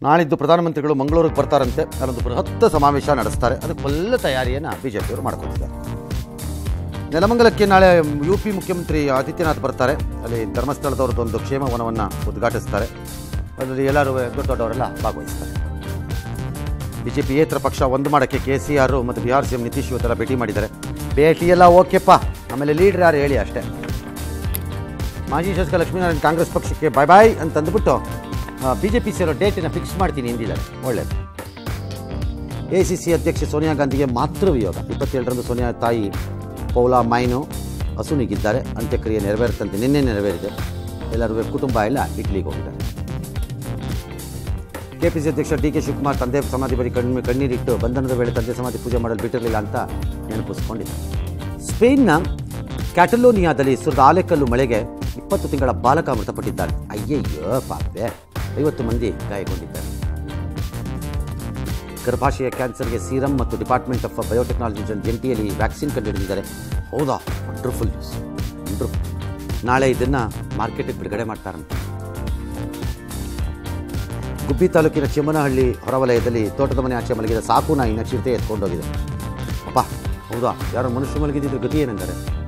ನಾಳಿದ್ದು ಪ್ರಧಾನಮಂತ್ರಿಗಳು ಮಂಗಳೂರಿಗೆ ಬರ್ತಾರಂತೆ ಅಲ್ಲೊಂದು ಬೃಹತ್ ಸಮಾವೇಶ ನಡೆಸ್ತಾರೆ ಅದಕ್ಕೆ ಫುಲ್ ತಯಾರಿಯನ್ನು ಬಿ ಜೆ ಪಿಯವರು ಮಾಡ್ಕೊತಿದ್ದಾರೆ ನೆಲಮಂಗಲಕ್ಕೆ ನಾಳೆ ಯು ಪಿ ಮುಖ್ಯಮಂತ್ರಿ ಆದಿತ್ಯನಾಥ್ ಬರ್ತಾರೆ ಅಲ್ಲಿ ಧರ್ಮಸ್ಥಳದವ್ರದ್ದೊಂದು ಕ್ಷೇಮವನವನ್ನು ಉದ್ಘಾಟಿಸ್ತಾರೆ ಅದರಲ್ಲಿ ಎಲ್ಲರೂ ದೊಡ್ಡ ದೊಡ್ಡವರೆಲ್ಲ ಭಾಗವಹಿಸ್ತಾರೆ ಬಿಜೆಪಿಯೇತರ ಪಕ್ಷ ಒಂದು ಮಾಡೋಕ್ಕೆ ಕೆ ಸಿ ಆರ್ ಮತ್ತು ಬಿಹಾರ್ ಸಿ ಎಂ ನಿತೀಶ್ ಇವತ್ತೆಲ್ಲ ಭೇಟಿ ಮಾಡಿದ್ದಾರೆ ಭೇಟಿ ಎಲ್ಲ ಓಕೆಪ್ಪ ಆಮೇಲೆ ಲೀಡ್ರ್ ಯಾರು ಹೇಳಿ ಅಷ್ಟೇ ಮಾಜಿ ಶಾಸಕ ಲಕ್ಷ್ಮೀನಾರಾಯಣ ಕಾಂಗ್ರೆಸ್ ಪಕ್ಷಕ್ಕೆ ಬಾಯ್ ಬಾಯ್ ಅಂತ ಅಂದ್ಬಿಟ್ಟು ಬಿ ಜೆ ಪಿ ಸೇರೋ ಡೇಟನ್ನು ಫಿಕ್ಸ್ ಮಾಡ್ತೀನಿ ಎಂದಿದ್ದಾರೆ ಒಳ್ಳೆಯದು ಎ ಸಿ ಸಿ ಅಧ್ಯಕ್ಷೆ ಸೋನಿಯಾ ಗಾಂಧಿಗೆ ಮಾತೃವಿಯೋಗ ಇಪ್ಪತ್ತೇಳರಂದು ಸೋನಿಯಾ ತಾಯಿ ಪೌಲಾ ಮೈನು ಹಸುನಿಗಿದ್ದಾರೆ ಅಂತ್ಯಕ್ರಿಯೆ ನೆರವೇರುತ್ತಂತೆ ನಿನ್ನೆ ನೆರವೇರಿದೆ ಎಲ್ಲರೂ ಕುಟುಂಬ ಎಲ್ಲ ಇಟ್ಲಿಗೆ ಹೋಗಿದ್ದಾರೆ ಕೆಪಿಸಿ ಅಧ್ಯಕ್ಷ ಡಿ ಕೆ ಶಿವಕುಮಾರ್ ತಂದೆ ಸಮಾಧಿ ಬಳಿ ಕಣ್ಣು ಕಣ್ಣೀರಿಟ್ಟು ಬಂಧನದ ವೇಳೆ ತಂದೆ ಸಮಾಧಿ ಪೂಜೆ ಮಾಡಲು ಬಿಟ್ಟಿರಲಿಲ್ಲ ಅಂತ ನೆನಪಿಸ್ಕೊಂಡಿದ್ದಾರೆ ಸ್ಪೇನ್ನ ಕ್ಯಾಟಲೋನಿಯಾದಲ್ಲಿ ಸುರಿದ ಆಲೆಕಲ್ಲು ಮಳೆಗೆ ಇಪ್ಪತ್ತು ತಿಂಗಳ ಬಾಲಕ ಮೃತಪಟ್ಟಿದ್ದಾರೆ ಅಯ್ಯಯ್ಯೋ ಪಾಪೆ ಐವತ್ತು ಮಂದಿ ಗಾಯಗೊಂಡಿದ್ದಾರೆ ಗರ್ಭಾಶಯ ಕ್ಯಾನ್ಸರ್ಗೆ ಸೀರಂ ಮತ್ತು ಡಿಪಾರ್ಟ್ಮೆಂಟ್ ಆಫ್ ಬಯೋಟೆಕ್ನಾಲಜಿ ಜಂಟಿಯಲ್ಲಿ ವ್ಯಾಕ್ಸಿನ್ ಕಂಡುಹಿಡಿದಿದ್ದಾರೆ ಹೌದಾ ವಂಡರ್ಫುಲ್ ನ್ಯೂಸ್ ವಂಡರ್ಫುಲ್ ನಾಳೆ ಇದನ್ನು ಮಾರ್ಕೆಟಿಗೆ ಬಿಡುಗಡೆ ಮಾಡ್ತಾರಂತೆ ಗುಬ್ಬಿ ತಾಲೂಕಿನ ಚೆಮ್ಮನಹಳ್ಳಿ ಹೊರವಲಯದಲ್ಲಿ ತೋಟದ ಮನೆ ಆಚೆ ಮಲಗಿದ ಸಾಕು ನಾಯಿನ ಚಿರತೆ ಎತ್ಕೊಂಡೋಗಿದೆ ಅಪ್ಪ ಹೌದಾ ಯಾರೋ ಮನುಷ್ಯ ಮಲಗಿದ್ದಿದ್ರೆ ಗತಿ ಏನಂಗಾರೆ